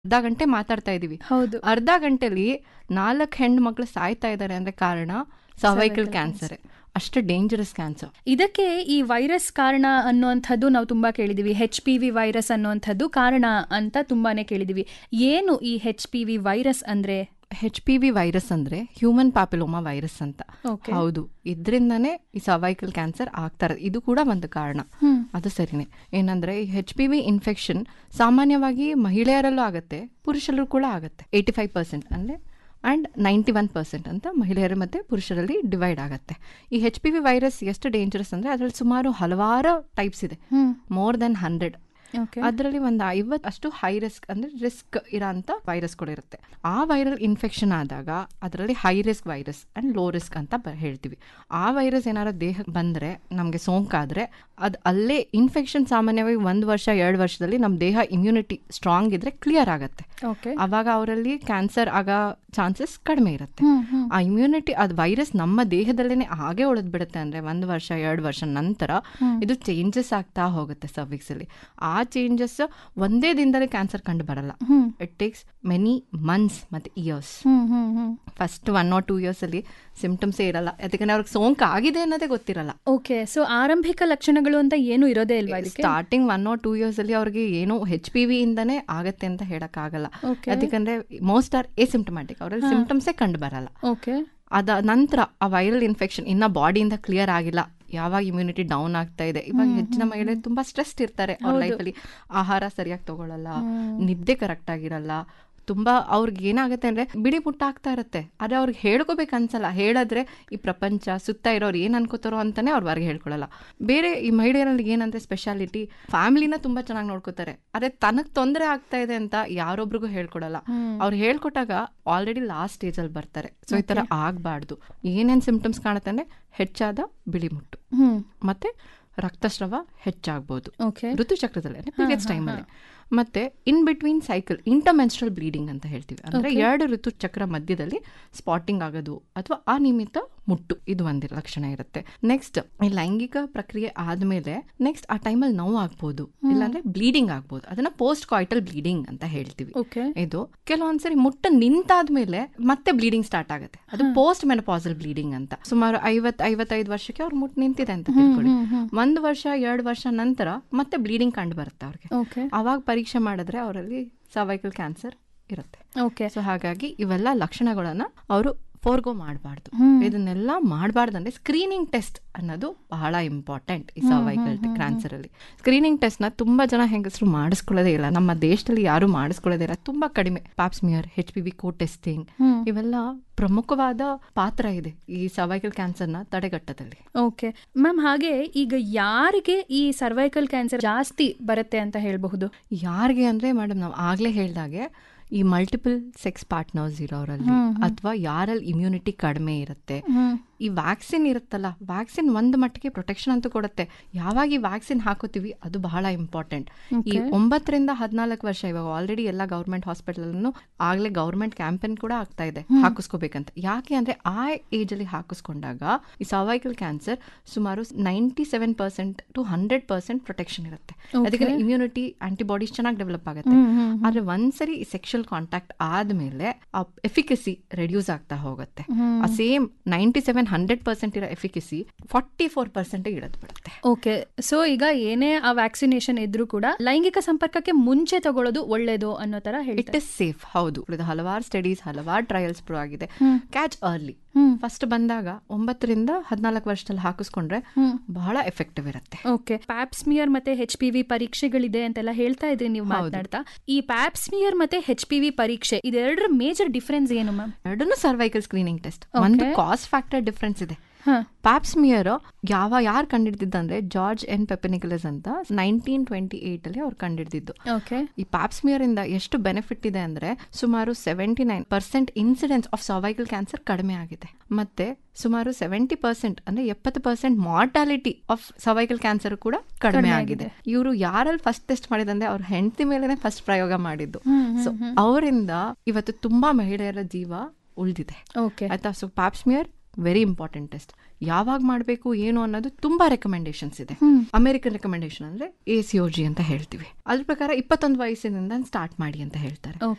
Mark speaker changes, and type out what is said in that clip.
Speaker 1: ಅರ್ಧ ಗಂಟೆ ಮಾತಾಡ್ತಾ ಇದೀವಿ
Speaker 2: ಹೌದು
Speaker 1: ಅರ್ಧ ಗಂಟೆಲಿ ನಾಲ್ಕು ಹೆಣ್ಣು ಮಕ್ಕಳು ಸಾಯ್ತಾ ಇದ್ದಾರೆ ಅಂದ್ರೆ ಕಾರಣ ಸರ್ವೈಕಲ್ ಕ್ಯಾನ್ಸರ್ ಅಷ್ಟು ಡೇಂಜರಸ್ ಕ್ಯಾನ್ಸರ್
Speaker 2: ಇದಕ್ಕೆ ಈ ವೈರಸ್ ಕಾರಣ ಅನ್ನುವಂಥದ್ದು ನಾವು ತುಂಬಾ ಕೇಳಿದೀವಿ ಹೆಚ್ ಪಿ ವಿ ವೈರಸ್ ಅನ್ನುವಂಥದ್ದು ಕಾರಣ ಅಂತ ತುಂಬಾನೇ ಕೇಳಿದೀವಿ ಏನು ಈ ಹೆಚ್ ಪಿ ವಿ ವೈರಸ್ ಅಂದ್ರೆ
Speaker 1: ಹೆಚ್ ಪಿ ವಿ ವೈರಸ್ ಅಂದ್ರೆ ಹ್ಯೂಮನ್ ಪ್ಯಾಪಿಲೋಮಾ ವೈರಸ್ ಅಂತ
Speaker 2: Okay.
Speaker 1: ಹೌದು ಇದರಿಂದನೇ ಈ ಸರ್ವೈಕಲ್ ಕ್ಯಾನ್ಸರ್ ಆಗ್ತಾ ಇರೋದು ಇದು ಕೂಡ ಒಂದು ಕಾರಣ ಅದು ಸರಿನೇ ಏನಂದ್ರೆ ಈ ಹೆಚ್ ಪಿ ವಿ ಇನ್ಫೆಕ್ಷನ್ ಸಾಮಾನ್ಯವಾಗಿ ಮಹಿಳೆಯರಲ್ಲೂ ಆಗುತ್ತೆ ಪುರುಷರಲ್ಲೂ ಕೂಡ ಆಗುತ್ತೆ ಏಯ್ಟಿ ಫೈವ್ ಪರ್ಸೆಂಟ್ ಅಂದ್ರೆ ಅಂಡ್ ನೈಂಟಿ ಒನ್ ಪರ್ಸೆಂಟ್ ಅಂತ ಮಹಿಳೆಯರು ಮತ್ತೆ ಪುರುಷರಲ್ಲಿ ಡಿವೈಡ್ ಆಗುತ್ತೆ ಈ ಹೆಚ್ ಪಿ ವಿ ವೈರಸ್ ಎಷ್ಟು ಡೇಂಜರಸ್ ಅಂದ್ರೆ ಅದರಲ್ಲಿ ಸುಮಾರು ಹಲವಾರು ಟೈಪ್ಸ್ ಇದೆ ಮೋರ್ ದೆನ್ ಹಂಡ್ರೆಡ್
Speaker 2: ಓಕೆ
Speaker 1: ಅದರಲ್ಲಿ ಒಂದು ಐವತ್ತು ಅಷ್ಟು ಹೈ ರಿಸ್ಕ್ ಅಂದ್ರೆ ರಿಸ್ಕ್ ಇರೋಂಥ ವೈರಸ್ಗಳು ಇರುತ್ತೆ ಆ ವೈರಲ್ ಇನ್ಫೆಕ್ಷನ್ ಆದಾಗ ಅದರಲ್ಲಿ high risk virus and low risk ಅಂತ ಬ- ಹೇಳ್ತೀವಿ ಆ ವೈರಸ್ ಏನಾದ್ರು ದೇಹಕ್ಕೆ ಬಂದ್ರೆ ನಮಗೆ ಸೋಂಕಾದ್ರೆ ಅದು ಅಲ್ಲೇ ಇನ್ಫೆಕ್ಷನ್ ಸಾಮಾನ್ಯವಾಗಿ ಒಂದು ವರ್ಷ ಎರಡು ವರ್ಷದಲ್ಲಿ ನಮ್ಮ ದೇಹ ಇಮ್ಯುನಿಟಿ ಸ್ಟ್ರಾಂಗ್ ಇದ್ರೆ ಕ್ಲಿಯರ್ ಆಗುತ್ತೆ
Speaker 2: ಓಕೆ
Speaker 1: ಅವಾಗ ಅವರಲ್ಲಿ ಕ್ಯಾನ್ಸರ್ ಆಗೋ ಚಾನ್ಸಸ್ ಕಡಿಮೆ ಇರುತ್ತೆ ಆ ಇಮ್ಯುನಿಟಿ ಅದು ವೈರಸ್ ನಮ್ಮ ದೇಹದಲ್ಲೇನೆ ಹಾಗೆ ಉಳಿದ್ ಬಿಡುತ್ತೆ ಅಂದ್ರೆ ಒಂದು ವರ್ಷ ಎರಡು ವರ್ಷ ನಂತರ ಇದು ಚೇಂಜಸ್ ಆಗ್ತಾ ಹೋಗುತ್ತೆ ಸರ್ವಿಕ್ಸ್ ಅಲ್ಲಿ ಆ ಚೇಂಜಸ್ ಒಂದೇ ದಿನದಲ್ಲಿ ಕ್ಯಾನ್ಸರ್ ಕಂಡು ಬರಲ್ಲ ಇಟ್ ಟೇಕ್ಸ್ ಮೆನಿ ಮಂತ್ಸ್ ಮತ್ತೆ years
Speaker 2: hmm hmm hmm
Speaker 1: first one or two years ಅಲ್ಲಿ ಸಿಂಪ್ಟಮ್ಸೇ ಇರಲ್ಲ ಯಾಕಂದ್ರೆ ಅವ್ರಿಗೆ ಸೋಂಕು ಆಗಿದೆ ಅನ್ನೋದೇ ಗೊತ್ತಿರಲ್ಲ
Speaker 2: ಓಕೆ ಸೊ ಆರಂಭಿಕ ಲಕ್ಷಣಗಳು ಅಂತ ಏನು ಇರೋದೇ ಇಲ್ವಾ ಇದಕ್ಕೆ
Speaker 1: starting one or two years ಅಲ್ಲಿ ಅವ್ರಿಗೆ ಏನೋ ಹೆಚ್ ಪಿ ವಿ ಇಂದಾನೇ ಆಗತ್ತೆ ಅಂತ ಹೇಳಕ್ ಆಗಲ್ಲ
Speaker 2: Okay.
Speaker 1: ಯಾಕಂದ್ರೆ ಮೋಸ್ಟ್ ಆರ್ ಎಸಿಂಪ್ಟಮ್ಯಾಟಿಕ್ ಅವರಲ್ಲಿ ಸಿಂಪ್ಟಮ್ಸೇ ಕಂಡು ಬರಲ್ಲ
Speaker 2: ಓಕೆ
Speaker 1: ಅದ ನಂತರ ಆ ವೈರಲ್ ಇನ್ಫೆಕ್ಷನ್ ಇನ್ನ ಬಾಡಿಯಿಂದ ಕ್ಲಿಯರ್ ಆಗಿಲ್ಲ ಯಾವಾಗ ಇಮ್ಯುನಿಟಿ ಡೌನ್ ಆಗ್ತಾ ಇದೆ ಇವಾಗ ಹೆಚ್ಚಿನ ಮಹಿಳೆ ತುಂಬಾ ಸ್ಟ್ರೆಸ್ ಇರ್ತಾರೆ ಅವ್ರ ಲೈಫಲ್ಲಿ ಆಹಾರ ಸರಿಯಾಗಿ ತಗೊಳಲ್ಲ ನಿದ್ದೆ ಕರೆಕ್ಟ್ ಆಗಿರಲ್ಲ ತುಂಬಾ ಅವ್ರಿಗೆ ಏನಾಗುತ್ತೆ ಅಂದ್ರೆ ಬಿಡಿ ಮುಟ್ಟ ಆಗ್ತಾ ಇರುತ್ತೆ ಆದ್ರೆ ಅವ್ರಿಗೆ ಹೇಳ್ಕೋಬೇಕು ಅನ್ಸಲ್ಲ ಹೇಳಿದ್ರೆ ಈ ಪ್ರಪಂಚ ಸುತ್ತ ಇರೋರು ಏನ್ ಅನ್ಕೋತಾರೋ ಅಂತಾನೆ ಅವ್ರ ಹೊರಗೆ ಹೇಳ್ಕೊಳಲ್ಲ ಬೇರೆ ಈ ಮಹಿಳೆಯರಲ್ಲಿ ಏನಂದ್ರೆ ಸ್ಪೆಷಾಲಿಟಿ ಫ್ಯಾಮಿಲಿನ ತುಂಬಾ ಚೆನ್ನಾಗಿ ನೋಡ್ಕೋತಾರೆ ಆದ್ರೆ ತನಗ್ ತೊಂದರೆ ಆಗ್ತಾ ಇದೆ ಅಂತ ಯಾರೊಬ್ರಿಗೂ ಹೇಳ್ಕೊಡಲ್ಲ ಅವ್ರು ಹೇಳ್ಕೊಟ್ಟಾಗ ಆಲ್ರೆಡಿ ಲಾಸ್ಟ್ ಸ್ಟೇಜ್ ಅಲ್ಲಿ ಬರ್ತಾರೆ ಸೊ ಈ ತರ ಆಗ್ಬಾರ್ದು ಏನೇನ್ ಸಿಂಪ್ಟಮ್ಸ್ ಕಾಣುತ್ತೆ ಅಂದ್ರೆ ಹೆಚ್ಚಾದ ಬಿಳಿ ಮುಟ್ಟು
Speaker 2: ಹ್ಮ್
Speaker 1: ಮತ್ತೆ ರಕ್ತಸ್ರಾವ ಹೆಚ್ಚಾಗ್ಬೋದು
Speaker 2: ಓಕೆ
Speaker 1: ಋತುಚಕ್ರದಲ್ಲಿ ಪೀರಿಯಡ್ಸ್ ಟೈಮಲ್ಲಿ ಮತ್ತೆ in between cycle intermenstrual bleeding ಅಂತ ಹೇಳ್ತೀವಿ ಅಂದ್ರೆ ಎರಡು ಋತುಚಕ್ರ ಮಧ್ಯದಲ್ಲಿ ಸ್ಪಾಟಿಂಗ್ ಆಗೋದು ಅಥವಾ ಅನಿಯಮಿತ ಮುಟ್ಟು ಇದು ಒಂದು ಲಕ್ಷಣ ಇರುತ್ತೆ ನೆಕ್ಸ್ಟ್ ಈ ಲೈಂಗಿಕ ಪ್ರಕ್ರಿಯೆ ಆದ್ಮೇಲೆ ನೆಕ್ಸ್ಟ್ ಆ ಟೈಮಲ್ಲಿ ನೋವು ಆಗ್ಬೋದು ಇಲ್ಲಾಂದ್ರೆ ಬ್ಲೀಡಿಂಗ್ ಆಗ್ಬೋದು ಅದನ್ನ ಪೋಸ್ಟ್ ಕಾಯ್ಟಲ್ ಬ್ಲೀಡಿಂಗ್ ಅಂತ ಹೇಳ್ತೀವಿ
Speaker 2: ಓಕೆ
Speaker 1: ಇದು ಕೆಲವೊಂದ್ಸರಿ ಮುಟ್ಟ ನಿಂತಾದ್ಮೇಲೆ ಮತ್ತೆ ಬ್ಲೀಡಿಂಗ್ ಸ್ಟಾರ್ಟ್ ಆಗುತ್ತೆ ಅದು ಪೋಸ್ಟ್ ಮೆನಪಾಸಲ್ ಬ್ಲೀಡಿಂಗ್ ಅಂತ ಸುಮಾರು ಐವತ್ ಐವತ್ತೈದು ವರ್ಷಕ್ಕೆ ಅವ್ರ ಮುಟ್ಟು ನಿಂತಿದೆ ಅಂತ ತಿಳ್ಕೊಳ್ಳಿ ಒಂದು ವರ್ಷ ಎರಡು ವರ್ಷ ನಂತರ ಮತ್ತೆ ಬ್ಲೀಡಿಂಗ್ ಕಂಡು ಬರುತ್ತೆ ಅವ್ರಿಗೆ
Speaker 2: ಓಕೆ
Speaker 1: ಅವಾಗ ಪರೀಕ್ಷೆ ಮಾಡಿದ್ರೆ ಅವರಲ್ಲಿ ಸರ್ವೈಕಲ್ ಕ್ಯಾನ್ಸರ್ ಇರುತ್ತೆ
Speaker 2: ಓಕೆ
Speaker 1: ಸೊ ಹಾಗಾಗಿ ಇವೆಲ್ಲ ಲಕ್ಷಣಗಳನ್ನ ಅವರು ಫೋರ್ಗೋ ಮಾಡಬಾರ್ದು ಇದನ್ನೆಲ್ಲ ಮಾಡಬಾರ್ದಂದ್ರೆ ಸ್ಕ್ರೀನಿಂಗ್ ಟೆಸ್ಟ್ ಅನ್ನೋದು ಬಹಳ ಇಂಪಾರ್ಟೆಂಟ್ ಈ ಸರ್ವೈಕಲ್ ಕ್ಯಾನ್ಸರ್ ಅಲ್ಲಿ ಸ್ಕ್ರೀನಿಂಗ್ ಟೆಸ್ಟ್ ನ ತುಂಬಾ ಜನ ಹೆಂಗಸರು ಮಾಡಿಸ್ಕೊಳ್ಳೋದೇ ಇಲ್ಲ ನಮ್ಮ ದೇಶದಲ್ಲಿ ಯಾರು ಮಾಡಿಸ್ಕೊಳ್ಳೋದೇ ಇಲ್ಲ ತುಂಬಾ ಕಡಿಮೆ pap smear H P V co testing ಇವೆಲ್ಲ ಪ್ರಮುಖವಾದ ಪಾತ್ರ ಇದೆ ಈ ಸರ್ವೈಕಲ್ ಕ್ಯಾನ್ಸರ್ನ ತಡೆಗಟ್ಟದಲ್ಲಿ
Speaker 2: ಓಕೆ ಮ್ಯಾಮ್ ಹಾಗೆ ಈಗ ಯಾರಿಗೆ ಈ ಸರ್ವೈಕಲ್ ಕ್ಯಾನ್ಸರ್ ಜಾಸ್ತಿ ಬರುತ್ತೆ ಅಂತ ಹೇಳಬಹುದು
Speaker 1: ಯಾರಿಗೆ ಅಂದ್ರೆ ಮೇಡಮ್ ನಾವು ಆಗ್ಲೇ ಹೇಳ್ದಾಗೆ ಈ ಮಲ್ಟಿಪಲ್ ಸೆಕ್ಸ್ ಪಾರ್ಟ್ನರ್ಸ್ ಇರೋರಲ್ಲಿ ಅಥವಾ ಯಾರಲ್ಲಿ ಇಮ್ಯುನಿಟಿ ಕಡಿಮೆ ಇರುತ್ತೆ ಈ ವ್ಯಾಕ್ಸಿನ್ ಇರುತ್ತಲ್ಲ ವ್ಯಾಕ್ಸಿನ್ ಒಂದು ಮಟ್ಟಿಗೆ ಪ್ರೊಟೆಕ್ಷನ್ ಅಂತೂ ಕೊಡುತ್ತೆ ಯಾವಾಗ ಈ ವ್ಯಾಕ್ಸಿನ್ ಹಾಕೋತೀವಿ ಅದು ಬಹಳ ಇಂಪಾರ್ಟೆಂಟ್ ಈ ಒಂಬತ್ತರಿಂದ ಹದಿನಾಲ್ಕು ವರ್ಷ ಇವಾಗ ಆಲ್ರೆಡಿ ಎಲ್ಲ ಗೌರ್ಮೆಂಟ್ ಹಾಸ್ಪಿಟಲ್ ಆಗ್ಲೇ ಗೌರ್ಮೆಂಟ್ ಕ್ಯಾಂಪೇನ್ ಕೂಡ ಆಗ್ತಾ ಇದೆ ಹಾಕಿಸ್ಕೋಬೇಕಂತ ಯಾಕೆ ಅಂದ್ರೆ ಆ ಏಜ್ ಅಲ್ಲಿ ಹಾಕಿಸ್ಕೊಂಡಾಗ ಈ ಸರ್ವೈಕಲ್ ಕ್ಯಾನ್ಸರ್ ಸುಮಾರು ninety seven percent to hundred percent protection ಇರುತ್ತೆ ಅದಕ್ಕೆ ಇಮ್ಯುನಿಟಿ ಆಂಟಿಬಾಡೀಸ್ ಚೆನ್ನಾಗಿ ಡೆವಲಪ್ ಆಗುತ್ತೆ ಆದ್ರೆ ಒಂದ್ಸರಿ ಸೆಕ್ಷುವಲ್ ಕಾಂಟ್ಯಾಕ್ಟ್ ಆದ್ಮೇಲೆ ಆ ಎಫಿಕಸಿ ರೆಡ್ಯೂಸ್ ಆಗ್ತಾ ಹೋಗುತ್ತೆ ಆ same ninety seven hundred percent ಇರೋ ಎಫಿಕಸಿ ಫಾರ್ಟಿ ಫೋರ್ ಪರ್ಸೆಂಟ್ ಇಳದ್ ಬಿಡುತ್ತೆ
Speaker 2: ಓಕೆ ಸೊ ಈಗ ಏನೇ ಆ ವ್ಯಾಕ್ಸಿನೇಷನ್ ಇದ್ರೂ ಕೂಡ ಲೈಂಗಿಕ ಸಂಪರ್ಕಕ್ಕೆ ಮುಂಚೆ ತಗೊಳ್ಳೋದು ಒಳ್ಳೇದು ಅನ್ನೋ ತರ
Speaker 1: ಇಟ್
Speaker 2: ಹೇಳ್ತಾರೆ
Speaker 1: ಇಸ್ ಸೇಫ್ ಹೌದು ಇದು ಹಲವಾರು ಸ್ಟಡೀಸ್ ಹಲವಾರು ಟ್ರಯಲ್ಸ್ ಪ್ರೂವ್ ಆಗಿದೆ ಕ್ಯಾಚ್ ಅರ್ಲಿ
Speaker 2: ಹ್ಮ್.
Speaker 1: ಫಸ್ಟ್ ಬಂದಾಗ ಒಂಬತ್ತರಿಂದ ಹದಿನಾಲ್ಕು ವರ್ಷದಲ್ಲಿ ಹಾಕಿಸ್ಕೊಂಡ್ರೆ ಬಹಳ ಎಫೆಕ್ಟಿವ್ ಇರುತ್ತೆ
Speaker 2: ಓಕೆ ಪ್ಯಾಪ್ಸ್ಮಿಯರ್ ಮತ್ತೆ ಹೆಚ್ ಪಿ ವಿ ಪರೀಕ್ಷೆಗಳಿದೆ ಅಂತೆಲ್ಲ ಹೇಳ್ತಾ ಇದ್ರಿ ನೀವು ಮಾತನಾಡ್ತಾ ಈ ಪ್ಯಾಪ್ಸ್ಮಿಯರ್ ಮತ್ತೆ ಹೆಚ್ ಪಿ ವಿ ಪರೀಕ್ಷೆ ಇದೆರಡರ ಮೇಜರ್ ಡಿಫರೆನ್ಸ್ ಏನು ಮ್ಯಾಮ್
Speaker 1: ಎರಡನ್ನೂ ಸರ್ವೈಕಲ್ ಸ್ಕ್ರೀನಿಂಗ್ ಟೆಸ್ಟ್ ಒಂದು ಕಾಸ್ಟ್ ಫ್ಯಾಕ್ಟರ್ ಡಿಫ್ರೆನ್ಸ್ ಇದೆ
Speaker 2: ಹಾ
Speaker 1: ಪ್ಯಾಪ್ಸ್ಮಿಯರ್ ಯಾವ ಯಾರು ಕಂಡಿಡ್ದಿದ್ದಂದ್ರೆ ಜಾರ್ಜ್ ಎನ್ ಪೆಪನಿಕಲಸ್ ಅಂತ ನೈನ್ಟೀನ್ ಟ್ವೆಂಟಿ ಏಟ್ ಅಲ್ಲಿ ಅವ್ರು ಕಂಡಿಡ್ದಿದ್ದು
Speaker 2: ಓಕೆ
Speaker 1: ಈ ಪ್ಯಾಪ್ಸ್ಮಿಯರ್ ಇಂದ ಎಷ್ಟು ಬೆನಿಫಿಟ್ ಇದೆ ಅಂದ್ರೆ ಸುಮಾರು seventy nine percent incidence of cervical cancer ಕಡಿಮೆ ಆಗಿದೆ ಮತ್ತೆ ಸುಮಾರು ಸೆವೆಂಟಿ ಪರ್ಸೆಂಟ್ ಅಂದ್ರೆ ಎಪ್ಪತ್ತು percent mortality of cervical cancer ಕೂಡ ಕಡಿಮೆ ಆಗಿದೆ ಇವರು ಯಾರಲ್ಲಿ ಫಸ್ಟ್ ಟೆಸ್ಟ್ ಮಾಡಿದಂದ್ರೆ ಅವ್ರ ಹೆಂಡತಿ ಮೇಲೆನೆ ಫಸ್ಟ್ ಪ್ರಯೋಗ ಮಾಡಿದ್ದು ಸೊ ಅವರಿಂದ ಇವತ್ತು ತುಂಬಾ ಮಹಿಳೆಯರ ಜೀವ ಉಳಿದಿದೆ
Speaker 2: ಓಕೆ
Speaker 1: ಆಯ್ತಾ so pap smear very important test ಯಾವಾಗ ಮಾಡಬೇಕು ಏನು ಅನ್ನೋದು ತುಂಬಾ ರೆಕಮೆಂಡೇಶನ್ಸ್ ಇದೆ ಅಮೆರಿಕನ್ ರೆಕಮೆಂಡೇಶನ್ ಅಂದ್ರೆ ಎ ಸಿ ಒ ಜಿ ಅಂತ ಹೇಳ್ತೀವಿ ಅದ್ರ ಪ್ರಕಾರ ಇಪ್ಪತ್ತೊಂದು ವಯಸ್ಸಿನಿಂದ ಸ್ಟಾರ್ಟ್ ಮಾಡಿ ಅಂತ ಹೇಳ್ತಾರೆ